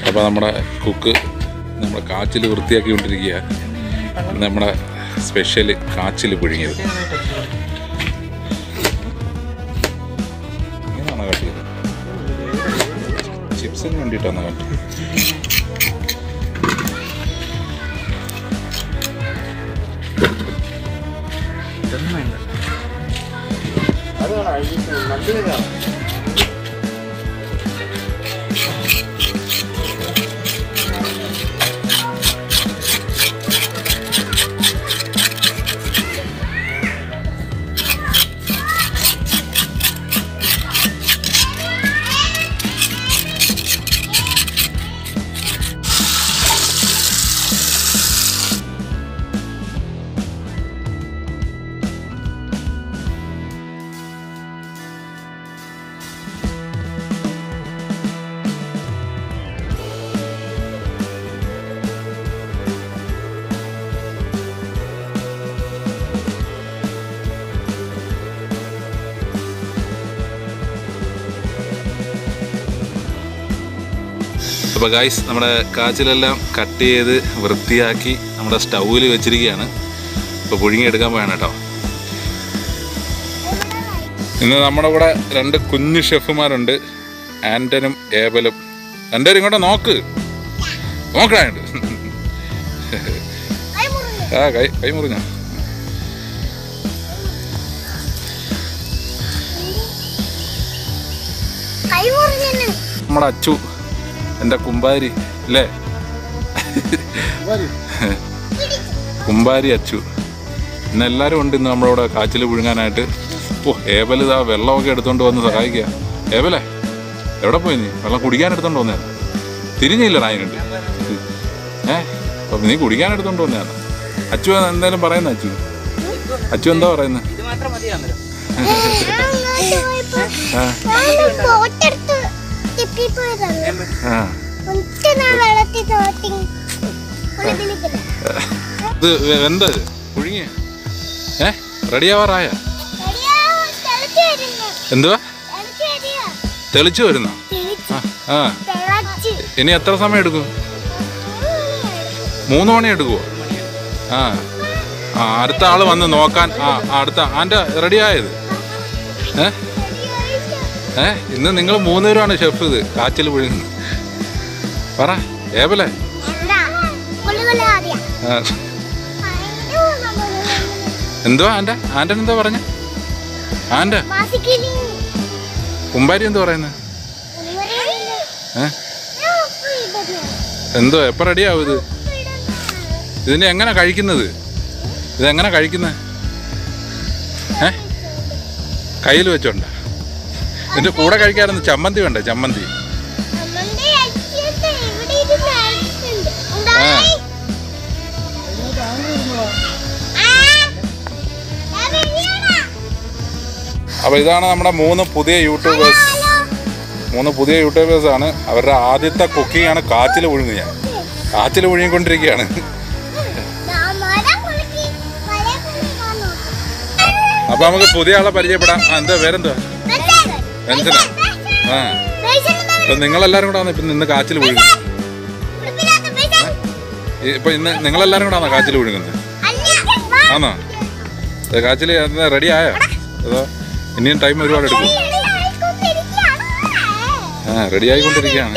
അപ്പോൾ നമ്മുടെ കുക്ക് നമ്മുടെ കാച്ചിൽ വൃത്തിയാക്കിക്കൊണ്ടിരിക്കുക നമ്മുടെ സ്പെഷ്യൽ കാച്ചിൽ പുഴുങ്ങിയത് ഇങ്ങനെയാണോ കട്ട് ചെയ്തത് ചിപ്സിന് വേണ്ടിയിട്ടാണോ കട്ട് അപ്പോൾ ഗായ്സ് നമ്മുടെ കാച്ചിലെല്ലാം കട്ട് ചെയ്ത് വൃത്തിയാക്കി നമ്മുടെ സ്റ്റൗവിൽ വെച്ചിരിക്കുകയാണ് ഇപ്പോൾ പുഴുങ്ങിയെടുക്കാൻ പോയാണ് കേട്ടോ ഇന്ന് നമ്മുടെ കൂടെ രണ്ട് കുഞ്ഞു ഷെഫുമാരുണ്ട് ആൻറ്റനും ഏബലും രണ്ടുപേരും ഇങ്ങോട്ട് നോക്ക് നോക്കണായിട്ട് ആ കൈ കൈ മുറിഞ്ഞ കൈ മുറിഞ്ഞു നമ്മുടെ അച്ചു എൻ്റെ കുമ്പാരി അല്ലേ കുമ്പാരി അച്ചു ഇന്ന് എല്ലാവരും ഉണ്ട് ഇന്ന് നമ്മളവിടെ കാച്ചിൽ പുഴുങ്ങാനായിട്ട് ഓ ഏബൽ ഇതാ വെള്ളമൊക്കെ എടുത്തോണ്ട് വന്ന് സഹായിക്കുക ഏബലേ എവിടെ പോയി നീ വെള്ളം കുടിക്കാൻ എടുത്തോണ്ട് വന്നേ തിരിഞ്ഞില്ല നായനുണ്ട് ഏ അപ്പൊ നീ കുടിക്കാൻ എടുത്തോണ്ട് വന്നതാണ് അച്ചു എന്തായാലും പറയുന്ന അച്ചു അച്ചു എന്താ പറയുന്നത് ഇത് മാത്രം മതിയാന്നല്ലോ ആ തോട്ടെടുത്ത് തിപ്പിപ്പോയതാണ് ആ ഒറ്റ നാൾ വെള്ളത്തിൽ തോട്ടി കുളിപ്പിലിക്കില്ല ഇത് വെ- എന്താ ഇത് പുഴുങ്ങിയ ഏ റെഡിയാവാറായ എന്തുവാ തെളിച്ചു വരുന്ന ആ ആ ഇനി എത്ര സമയം എടുക്കും മൂന്ന് മണി എടുക്കുവോ ആ ആ അടുത്ത ആള് വന്ന് നോക്കാൻ ആ ആ, അടുത്ത ആൻ്റെ റെഡി ആയത് ഏ ഏ ഇന്ന് നിങ്ങൾ മൂന്നുപേരാണ് ഷെഫ് ഇത് കാച്ചിൽ പുഴുങ്ങുന്നത് പറ ഏബലേ ആ എന്തുവാ ആൻ്റെ ആൻ്റെ എന്താ പറഞ്ഞ ആൻ്റെ കുമ്പാരി എന്താ പറയുന്നത് ഏ എന്തോ എപ്പോൾ റെഡിയാവും ഇത് ഇതിനെ എങ്ങനെ കഴിക്കുന്നത് ഇതെങ്ങനെ കഴിക്കുന്നത് ഏ കയ്യിൽ വെച്ചോണ്ട ഇതിൻ്റെ കൂടെ കഴിക്കാറുണ്ട് ചമ്മന്തി വേണ്ടേ ചമ്മന്തി ആ. അപ്പോൾ ഇതാണ് നമ്മുടെ മൂന്ന് പുതിയ യൂട്യൂബേഴ്സ് മൂന്ന് പുതിയ യൂട്യൂബേഴ്സ് ആണ് അവരുടെ ആദ്യത്തെ കുക്കിംഗ് ആണ് കാച്ചിൽ പുഴുങ്ങുക ഞാൻ കാച്ചിൽ പുഴുങ്ങിക്കൊണ്ടിരിക്കുകയാണ് അപ്പോൾ നമുക്ക് പുതിയ ആളെ പരിചയപ്പെടാം ആ എന്താ പേരെന്താ രഞ്ജന ആ ഇപ്പം നിങ്ങളെല്ലാവരും കൂടെ ആണ് ഇപ്പം നിന്ന് കാച്ചിൽ പുഴുങ്ങുന്നത് ഇപ്പം ഇന്ന് നിങ്ങളെല്ലാവരും കൂടെ ആണോ കാച്ചിൽ പുഴുങ്ങുന്നത് ആണോ കാച്ചിൽ റെഡി ആയോ അതോ ഇനിയും ടൈം ഒരുപാട് എടുക്കും ആ റെഡി ആയിക്കൊണ്ടിരിക്കുകയാണ്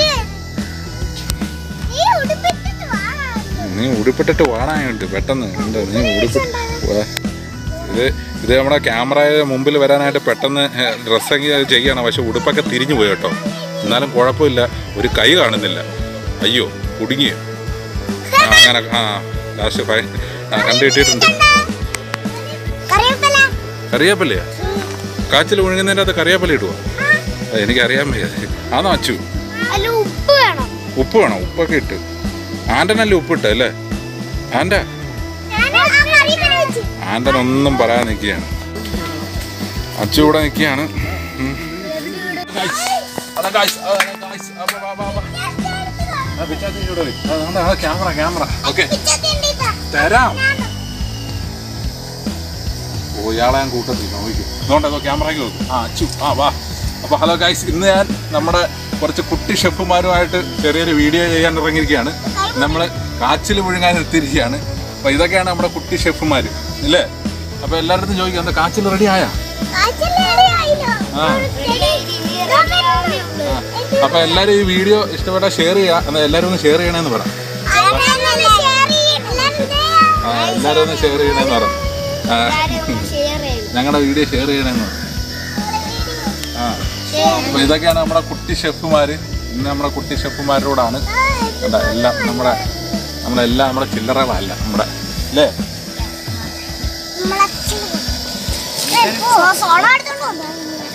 നീ ഉടുപ്പിട്ടിട്ട് വാടാനുണ്ട് പെട്ടെന്ന് ഉണ്ട് നീ ഉടുപ്പിട്ട് വാ. ഇത് ഇത് നമ്മുടെ ക്യാമറയുടെ മുമ്പിൽ വരാനായിട്ട് പെട്ടെന്ന് ഡ്രസ്സെങ്കിൽ അത് ചെയ്യണം പക്ഷെ ഉടുപ്പൊക്കെ തിരിഞ്ഞു പോയി കേട്ടോ എന്നാലും കുഴപ്പമില്ല ഒരു കൈ കാണുന്നില്ല അയ്യോ കുടുങ്ങിയോ ആ അങ്ങനെ ആ ലാസ്റ്റ് ഫൈൻ ആ കണ്ടു കിട്ടിയിട്ടുണ്ട് കറിയാപ്പല്ലയാ കാച്ചിൽ ഒഴുകുന്നതിൻ്റെ അകത്ത് കറിയാപ്പല്ല ഇടുവോ അത് എനിക്കറിയാൻ വയ്യ ആണോ അച്ചു അല്ല ഉപ്പ് വേണം ഉപ്പ് വേണം ഉപ്പൊക്കെ ഇട്ട് ആൻ്റനല്ലേ ഉപ്പിട്ട് അല്ലേ ആൻ്റ ആൻ്റൻ ഒന്നും പറയാൻ നിൽക്കുകയാണ് അച്ചു ഇവിടെ നിൽക്കുകയാണ് ഉം. ക്യാമറ ക്യാമറ ഓക്കെ തരാം ഓ ഇയാളെ ഞാൻ കൂട്ടത്തിൽ നോക്കിക്കും അതുകൊണ്ട് അതോ ക്യാമറയ്ക്ക് നോക്കും ആ അച്ചു ആ വാ അപ്പോൾ ഹലോ ഗൈസ് ഇന്ന് ഞാൻ നമ്മുടെ കുറച്ച് കുട്ടി ഷെഫുമാരുമായിട്ട് ചെറിയൊരു വീഡിയോ ചെയ്യാൻ ഇറങ്ങിയിരിക്കുകയാണ് നമ്മൾ കാച്ചിൽ മുഴുങ്ങാൻ എത്തിയിരിക്കുകയാണ് അപ്പോൾ ഇതൊക്കെയാണ് നമ്മുടെ കുട്ടി ഷെഫുമാർ ഇല്ലേ അപ്പോൾ എല്ലായിടത്തും ചോദിക്കും എന്താ കാച്ചിൽ റെഡി ആയാ ആ അപ്പോൾ എല്ലാവരും ഈ വീഡിയോ ഇഷ്ടപ്പെട്ടാൽ ഷെയർ ചെയ്യുക എന്നാൽ എല്ലാവരും ഒന്ന് ഷെയർ ചെയ്യണമെന്ന് പറ ആ എല്ലാവരും ഒന്ന് ഷെയർ ചെയ്യണമെന്ന് പറ ആ, ഞങ്ങളുടെ വീഡിയോ ഷെയർ ചെയ്യണമെന്ന് പറ ആ അപ്പോൾ ഇതൊക്കെയാണ് നമ്മുടെ കുട്ടി ഷെഫുമാർ ഇന്ന് നമ്മുടെ കുട്ടി ഷെഫുമാരോടാണ് കണ്ട എല്ലാം നമ്മുടെ നമ്മളെല്ലാം നമ്മുടെ ചില്ലറകളല്ല നമ്മുടെ അല്ലേ സോള എടുത്തോണ്ട് വന്നോ?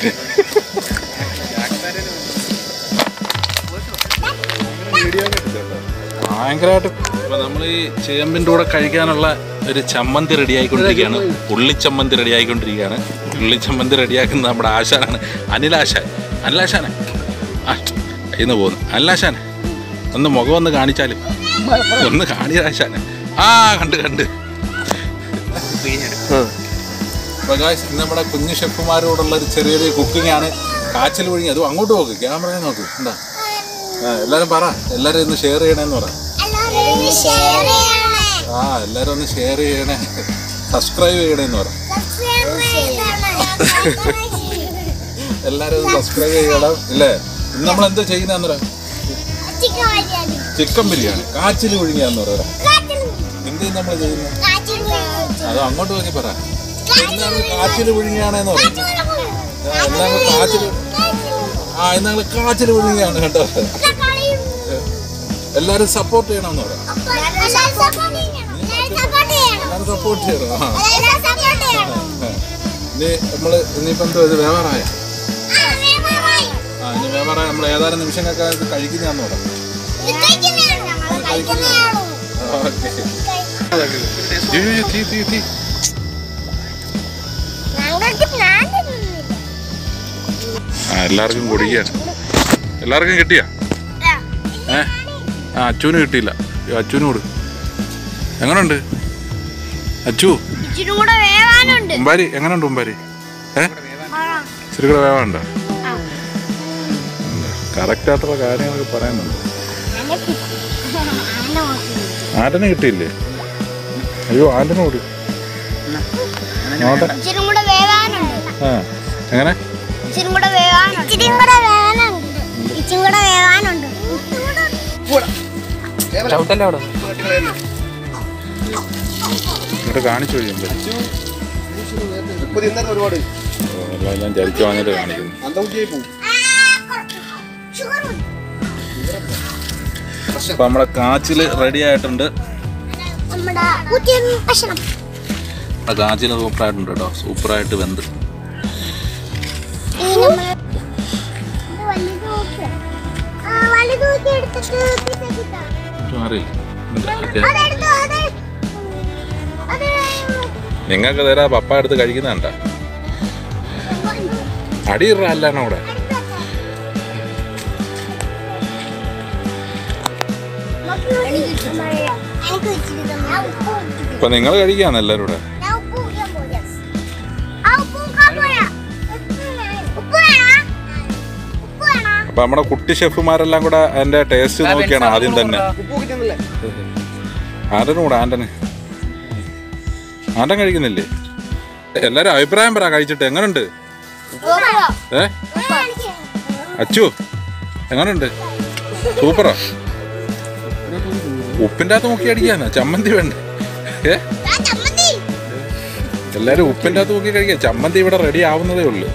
ഭയങ്കരമായിട്ട് അപ്പൊ നമ്മൾ ഈ ചേമ്പിൻ്റെ കൂടെ കഴിക്കാനുള്ള ഒരു ചമ്മന്തി റെഡി ആയിക്കൊണ്ടിരിക്കുകയാണ് ഉള്ളിച്ചമ്മന്തി റെഡി ആയിക്കൊണ്ടിരിക്കുകയാണ് ഉള്ളിച്ചമ്മന്തി റെഡിയാക്കുന്നത് നമ്മുടെ ആശാനാണ് അനിലാശാൻ അനിലാശാനെ ആ കയ്യിൽ പോകുന്നു അനിലാശാനെ ഒന്ന് മുഖം ഒന്ന് കാണിച്ചാലും ഒന്ന് കാണിയാശാനെ ആ കണ്ട് കണ്ട് അപ്പൊ guys, ഇന്ന് നമ്മുടെ കുഞ്ഞു ഷെഫുമാരോടുള്ള ഒരു ചെറിയൊരു കുക്കിംഗ് ആണ് കാച്ചിൽ ഒഴുകി അതും അങ്ങോട്ട് നോക്ക് ക്യാമറയെ നോക്ക് എന്താ ആ എല്ലാരും പറ എല്ലാരും ഒന്ന് ഷെയർ ചെയ്യണേന്ന് പറ എല്ലാവരും ഒന്ന് share ചെയ്യണേ. ആ എല്ലാരും ഒന്ന് ഷെയർ ചെയ്യണേ സബ്സ്ക്രൈബ് ചെയ്യണേന്ന് പറ Subscribe ചെയ്യണേ. എല്ലാരും ഒന്ന് സബ്സ്ക്രൈബ് ചെയ്യണം ഇല്ലേ ഇന്ന് നമ്മൾ എന്താ ചെയ്യുന്നതെന്ന് പറയാം ചിക്കൻ ബിരിയാണി. ചിക്കൻ ബിരിയാണി കാച്ചിൽ ഒഴുകിയാന്ന് പറയാം കാച്ചിൽ എന്ത് നമ്മൾ ചെയ്യുന്നത് കാച്ചിൽ ബിരിയാണി. അത് അങ്ങോട്ട് നോക്കി പറ എന്താണ് കാച്ചിൽ ഒഴുകിയാണെന്ന് പറയും കാച്ചിൽ ബിരിയാണി. ആ, എന്താണ് കാച്ചിൽ ആ ഇന്ന് ഞങ്ങൾ കാച്ചിൽ ഒഴുകിയാണ് കേട്ടോ എല്ലാ കളിയും എല്ലാരും സപ്പോർട്ട് ചെയ്യണമെന്ന് പറയാം അപ്പൊ എല്ലാവരും support ചെയ്യണം. എല്ലാവരും support ചെയ്യണം. എല്ലാരും സപ്പോർട്ട് ചെയ്യണം ആ എല്ലാവരും support ചെയ്യണം. ഇനി നമ്മള് ഇനിയിപ്പോ എന്തോ ഇത് വേവാറായ ആ, വേവാറായി. ആ ഇനി വേവാറായ നമ്മൾ ഏതാനും നിമിഷങ്ങൾക്ക് ഇത് കഴിക്കുന്നതാന്ന് പറയാം ഇത് കഴിക്കുന്നതാണ്. ഞങ്ങള് കഴിക്കുന്നതാണ്. ഓക്കെ തീ തീ തീ ഞങ്ങൾക്ക് ഞാൻ തിന്നുന്നില്ല. ആ എല്ലാവർക്കും കുടിക്കുകയാണ് എല്ലാവർക്കും കിട്ടിയാ ഏ ആ അച്ചുവിന് കിട്ടിയില്ല ഈ അച്ചുവിന് കൊടു എങ്ങനുണ്ട് അച്ചു ഇച്ചിരി കൂടെ വേവാനുണ്ട് ഉമ്പാരി എങ്ങനുണ്ട് ഉമ്പാരി ഏ ഇച്ചിരി കൂടെ വേവാണ്ടോ കറക്റ്റ് ആയിട്ടുള്ള കാര്യങ്ങളൊക്കെ പറയുന്നുണ്ട് ആന്റന് കിട്ടിയില്ലേ അയ്യോ ആന്റന് കൊടു നോട്ടെ ഇച്ചിരി കൂടെ വേവാനുണ്ട് ആ എങ്ങനെ ഇച്ചിരി കൂടെ വേവാനുണ്ട് ഇച്ചിരി കൂടെ വേവാനുണ്ട് ഇച്ചിരി കൂടെ വേവാനുണ്ട് ചവിട്ടല്ലേ അവിടെ ഇങ്ങോട്ട് കാണിച്ചു കഴിയുമ്പോൾ ഇപ്പൊ തിന്നത് ഒരുപാട് എല്ലാം എല്ലാം ചരിച്ചു വാങ്ങിയിട്ട് കാണിക്കുന്നു അന്തകുട്ടിയായി പോകും അപ്പൊ നമ്മുടെ കാച്ചിൽ റെഡി ആയിട്ടുണ്ട് നമ്മുടെ പുതിയ ഭക്ഷണം നമ്മുടെ കാച്ചിൽ സൂപ്പറായിട്ടുണ്ട് കേട്ടോ സൂപ്പറായിട്ട് വെന്ത് ഇനി നമ്മള് ഇത് വലുത് നോക്ക്. ആ, വലുത് നോക്കി എടുത്തിട്ട് പിന്നെ കിട്ടാം. ഒട്ടും അറിയില്ല എന്താ ഒക്കെ? അതെടുത്തോ, അത്. അത് നിങ്ങൾക്ക് തരാ പപ്പ എടുത്ത് കഴിക്കുന്നുണ്ട അടിയിറ അല്ലാണ് അവിടെ എനിക്ക് ഇച്ചിരി തന്നോ. ഞാൻ ഉപ്പ് ഇട്ടിട്ട്. ഇപ്പൊ നിങ്ങൾ കഴിക്കാന്ന് എല്ലാരും കൂടെ ഞാൻ ഉപ്പ് കുടിക്കാൻ പോയി. ആ, ഉപ്പ് കുടിക്കാൻ പോയാ. ഉപ്പ് വേണോ? ഉപ്പ് വേണോ? അപ്പൊ നമ്മുടെ കുട്ടി ഷെഫുമാരെല്ലാം കൂടെ അതിന്റെ ടേസ്റ്റ് നോക്കിയാണ് ആദ്യം തന്നെ ഉപ്പ് കുടിക്കുന്നില്ലേ ആന്റനും കൂടെ ആന്റന് ആന്റൻ കഴിക്കുന്നില്ലേ എല്ലാരും അഭിപ്രായം പറ കഴിച്ചിട്ട് എങ്ങനുണ്ട് ഏ അച്ചു എങ്ങനുണ്ട് സൂപ്പറോ ഉപ്പിന്റെ അകത്ത് മുക്കി അടിക്കാന്ന ചമ്മന്തി വേണ്ട ഏ ദാ ചമ്മന്തി. എല്ലാരും ഉപ്പിന്റെ അകത്ത് മുക്കി കഴിക്കാം ചമ്മന്തി ഇവിടെ റെഡി ആവുന്നതേ ഉള്ളൂ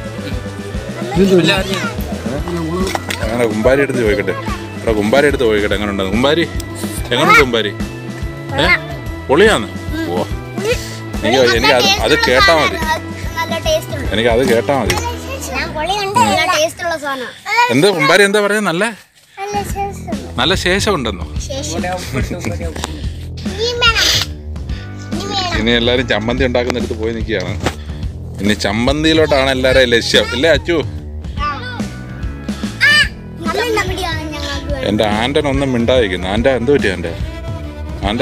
അങ്ങനെ കുമ്പാരി എടുത്ത് ചോദിക്കട്ടെ ഇവിടെ കുമ്പാരി എടുത്ത് ചോദിക്കട്ടെ എങ്ങനെയുണ്ട് കുമ്പാരി എങ്ങനെയുണ്ട് കുമ്പാരി ഏ പൊളിയാന്ന് ഓ എനിക്ക് എനിക്ക് അത് അത് കേട്ടാ മതി നല്ല ടേസ്റ്റ് ഉണ്ട് എനിക്ക് അത് കേട്ടാ മതി ഞാൻ പൊളിയുണ്ട് നല്ല ടേസ്റ്റ് ഉള്ള സാധനം എന്താ കുമ്പാരി എന്താ പറയാ നല്ല നല്ല ടേസ്റ്റ് ഉണ്ട് നല്ല ശേഷം ഉണ്ടെന്നോ ശേഷം ഇനി വേണം ഇനി വേണം ഇനി എല്ലാരും ചമ്മന്തി ഉണ്ടാക്കുന്നിടത്ത് പോയി നിൽക്കുകയാണ് ഇനി ചമ്മന്തിയിലോട്ടാണ് എല്ലാവരെയും ലക്ഷ്യം ഇല്ലേ അച്ചു നല്ല നടപടിയാണ് ഞങ്ങൾക്ക് വേണ്ടത്. എൻ്റെ ആൻ്റൻ ഒന്നും മിണ്ടാതിരിക്കുന്നു ആൻ്റ എന്ത് പറ്റി ആൻ്റ ആൻ്റ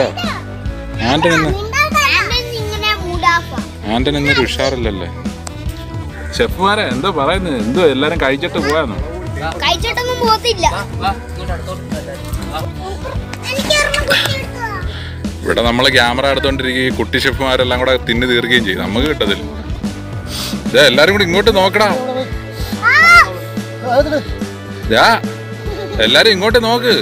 ആൻ്റൻ ഇന്ന് ആന്റൺ ഇങ്ങനെ മൂഡ് ഓഫ് ആൻ്റൻ ഇന്നൊരു ഉഷാറില്ലല്ലേ ഷെഫുമാരെ എന്തോ പറയുന്നത് എന്തോ എല്ലാരും കഴിച്ചിട്ട് പോയാന്നോ കഴിച്ചിട്ടൊന്നും പോകത്തില്ല എനിക്ക് ഒരെണ്ണം കുത്തി എടുത്തോ. ഇവിടെ നമ്മൾ ക്യാമറ എടുത്തോണ്ടിരിക്കും ഈ കുട്ടി ഷെഫുമാരെല്ലാം കൂടെ തിന്ന് തീർക്കുകയും ചെയ്യും നമുക്ക് കിട്ടത്തില്ല ദേ, എല്ലാരും കൂടി ഇങ്ങോട്ട് നോക്കടാ ആ, ദാ, എല്ലാരും ഇങ്ങോട്ട് നോക്ക്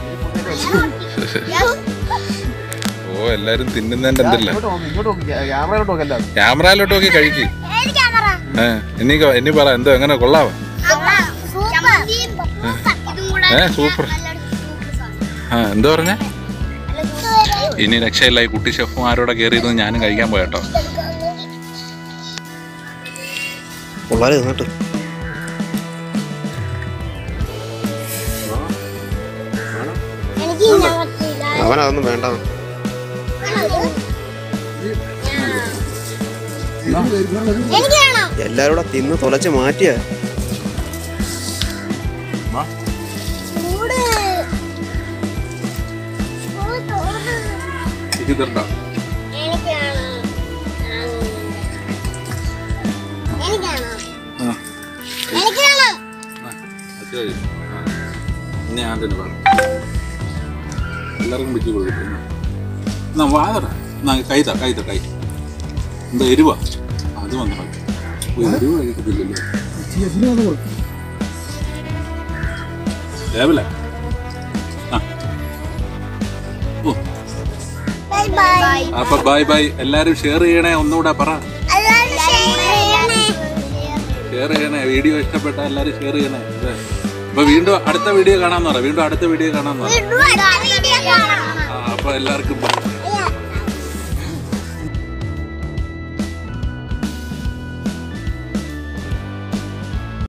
yes. ഓ എല്ലാരും തിന്നുന്നതിന്റെ എന്തല്ല ഇങ്ങോട്ട് നോക്ക് ഇങ്ങോട്ട് നോക്ക് ക്യാമറയിലോട്ട് നോക്കല്ല ക്യാമറയിലോട്ട് നോക്കി കഴിക്ക് ഏത് ക്യാമറ ഏ ഇനി ക- ഇനി പറ എന്തോ എങ്ങനെ കൊള്ളാവോ സൂപ്പർ ഇതും കൂടെ ഏ സൂപ്പർ ആ എന്തോ പറഞ്ഞേ ഇനി രക്ഷയില്ല ഈ കുട്ടി ഷെഫുമാരോടെ കയറിയിരുന്ന് ഞാനും കഴിക്കാൻ പോയട്ടോ കൊള്ളാലേ എന്നിട്ട് എനിക്ക് ഞാൻ പറ്റില്ല അവനതൊന്നും വേണ്ട എനിക്ക് വേണം എല്ലാരും കൂടെ തിന്ന് തുലച്ച് മാറ്റിയ ചൂട് ഓ, തോട്. എനിക്ക് വേണം എനിക്ക് വേണം എനിക്ക് വേണം ഞാൻ തന്നെ പറയാം എല്ലാവർക്കും പിടിച്ച് കൊടുക്കും എന്നാ വാതറ എന്നാ കൈതാ കൈതാ കൈ എന്താ എരിവാ അത് വന്നോ എരിവ് കഴിക്കത്തില്ലല്ലോ ലേവലേ ആ ഓ ബൈ ബൈ അപ്പൊ ബൈ ബൈ എല്ലാരും ഷെയർ ചെയ്യണേ ഒന്നുകൂടെ പറ എല്ലാവരും ചെയ്യണേ ഷെയർ ചെയ്യണേ വീഡിയോ ഇഷ്ടപ്പെട്ട എല്ലാരും ഷെയർ ചെയ്യണേ അതെ. അപ്പൊ വീണ്ടും അടുത്ത വീഡിയോ കാണാന്ന് പറ വീണ്ടും അടുത്ത വീഡിയോ കാണാന്ന് പറ വീണ്ടും അടുത്ത വീഡിയോ കാണാം ആ, അപ്പൊ എല്ലാവർക്കും bye.